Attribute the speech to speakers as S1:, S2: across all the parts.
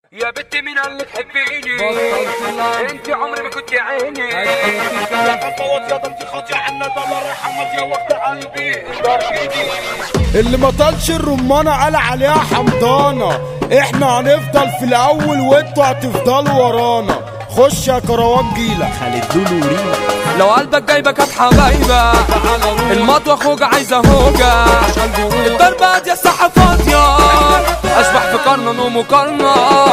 S1: يا بنتي مين قال لك حبيني
S2: بطلت العب.
S1: انت عمري ما كنت عيني
S2: يا
S1: خطوات يا ضمتي خاطي عنا دولار رحمت يا وقت قلبي دار ايدي
S2: اللي ما طالش الرمانة قال عليها حمضانة احنا هنفضل في الاول وانتوا هتفضلوا ورانا خش يا كروان جيلة
S3: خالد لولو ريما
S4: لو قلبك جايبك هات حبايبة المطوة خوجة عايزة هوجة الضربة دي الساحة فاضية اشبح في قرن ومقارنة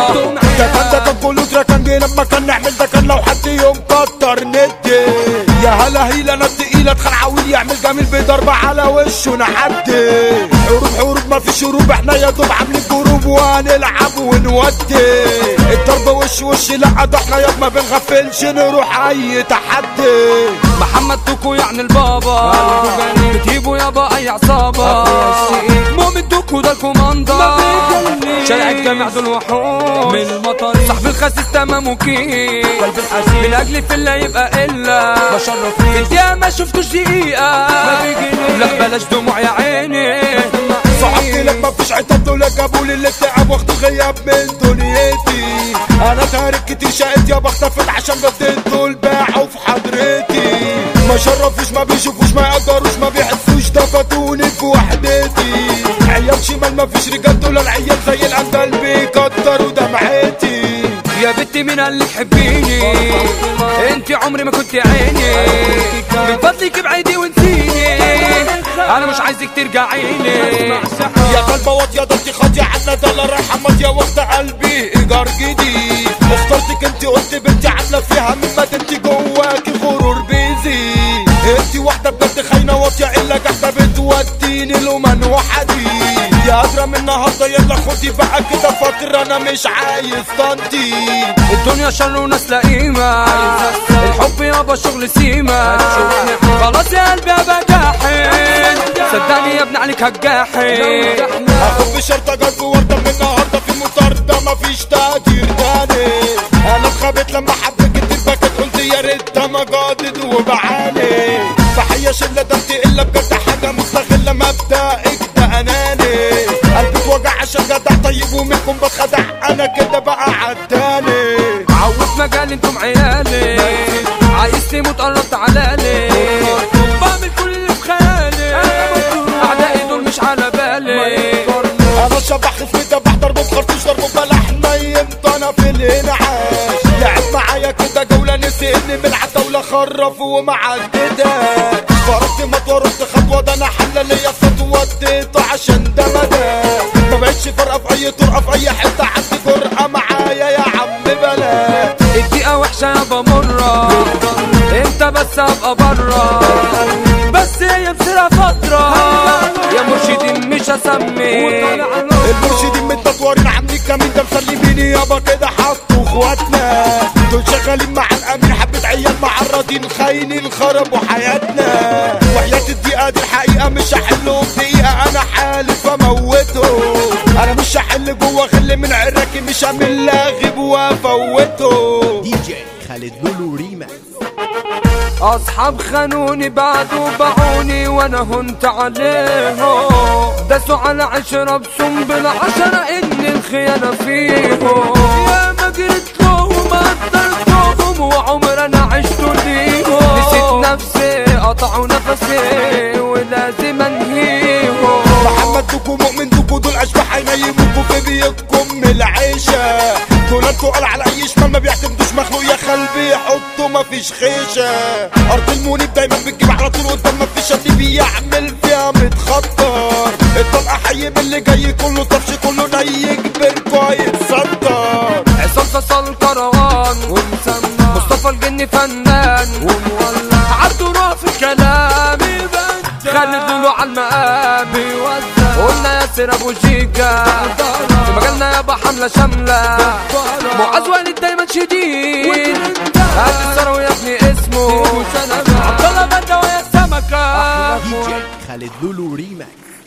S2: ده كان ده كان كله تراكن جه لما كان نعمل ده كان لو حد يوم كتر ندي يا هلا هيلا انا تقيلة تخان عويل يعمل جميل بضربة على وشه نحدي حروب حروب ما فيش هروب احنا يا دوب عاملين جروب وهنلعب ونودي الضربة وش وش لا ده احنا يا ما بنغفلش نروح اي تحدي
S4: محمد توكو يعني البابا بتجيبوا يابا اي عصابة مؤمن توكو ده الكوماندا شارع الجامع دول وحوش من المطر صاحب الخسيس تمام وكيل قلب الحزين من اجلي في اللي يبقى الا بشرف في الدقيقة ما شفتوش دقيقة لا بلاش دموع يا عيني
S2: صحبتي لك مفيش عتاب دول جابوا لي الاكتئاب واخد غياب من دنيتي انا تارك كتير شقيت يابا اختفت عشان بدين دول باعوا في حضرتي ما شرفوش ما بيشوفوش ما يقدروش ما بيحسوش ده فاتوني في وحدتي عيال شمال مفيش رجال دول العيال زي الاندال بيكتروا دمعتي
S4: يا بنتي مين قال لك حبيني انت عمري ما كنت عيني من فضلك ابعدي وانسيني انا مش عايزك ترجعيني
S2: يا قلب وط يا ضلتي خاطي عنا دولار رحمت يا واخدة قلبي ايجار جديد اخترتك انت قلت بنتي عاملة فيها مما انت جواكي غرور بيزي انت واحدة بجد خاينة واطية الا جحدة بتوديني لمن وحدي يا قادرة من النهاردة يلا خدي بقى كده فترة انا مش عايز طنطي
S4: الدنيا شر وناس لئيمة الحب يابا شغل سيما خلاص يا قلبي ابقى جاحد صدقني يا ابن عليك هتجاحد
S2: اخد بشرطة جلب وردة من النهاردة في مطاردة مفيش تقدير تاني انا اتخبت لما حبيت كتير بكت قلت يا ريت ده مجادد وبعاني تحية شلة ده انت الا بجد حاجة مستغلة مبدأك ده اناني قلبي اتوجع عشان جدع طيب ومنكم بتخدع انا كده بقى عداني
S4: عود مجال انتم عيالي عايز تموت قرب تعالالي بعمل كل اللي في خيالي اعدائي دول مش على بالي
S2: انا شبح خفيت بحضر بخرطوش ضرب بلح نيمت انا في الانعاش لعب معايا كده جولة نسي اني من العتاولة خرف ومعددة فرقت مطوة رحت خطوة ده انا حلة ليا خطوة اديته عشان ده مدى ما بقتش فارقة في اي طرقة في اي حتة عندي جرأة معايا يا عم بلا
S4: الدقيقة وحشة يابا مرة انت بس ابقى برا بس هي بسرعة فترة يا مرشدين مش هسمي
S2: المرشدين متطورين عني كمين ده مسلميني يابا كده حطوا اخواتنا دول شغالين مع الامين حبة عيال معرضين خاينين خربوا حياتنا وحياة الدقيقة دي الحقيقة مش هحلهم دقيقة انا حالف اموته انا مش هحل جوه غل من عراكي مش هعمل لاغب وافوته
S3: دي جي خالد لولو ريما
S4: اصحاب خانوني بعدوا باعوني وانا هنت عليهم داسوا على عشرة بسنبل عشرة ان الخيانة فيهم يا ما جريت لهم قدرتهم وعمر انا عشت ليهم نسيت نفسي قطعوا نفسي ولازم انهيهم
S2: محمد دوكو مؤمن دوكو دول اشباح هينيموكوا في بيوتكم من العيشة دول انتوا قال على اي شمال ما بيعتمدوش مخلوق يا خلبي يحطوا مفيش خيشة ارض المنيب دايما بتجيب على طول قدام مفيش اللي بيعمل فيها متخطر الطلقة حي من اللي جاي كله طفش كله ني كبركوا هيتصدر
S4: عصام فصل كروان ومسمى مصطفى الجن فنان ومولع عبده روح في الكلام خالد لولو على المقام قلنا ياسر ابو جيجا في مجالنا يابا حمله شامله معاذ والد دايما شديد هات الثروي يا ابني اسمه عبد الله بدوي يا سمكه
S3: دي جي خالد لولو ريما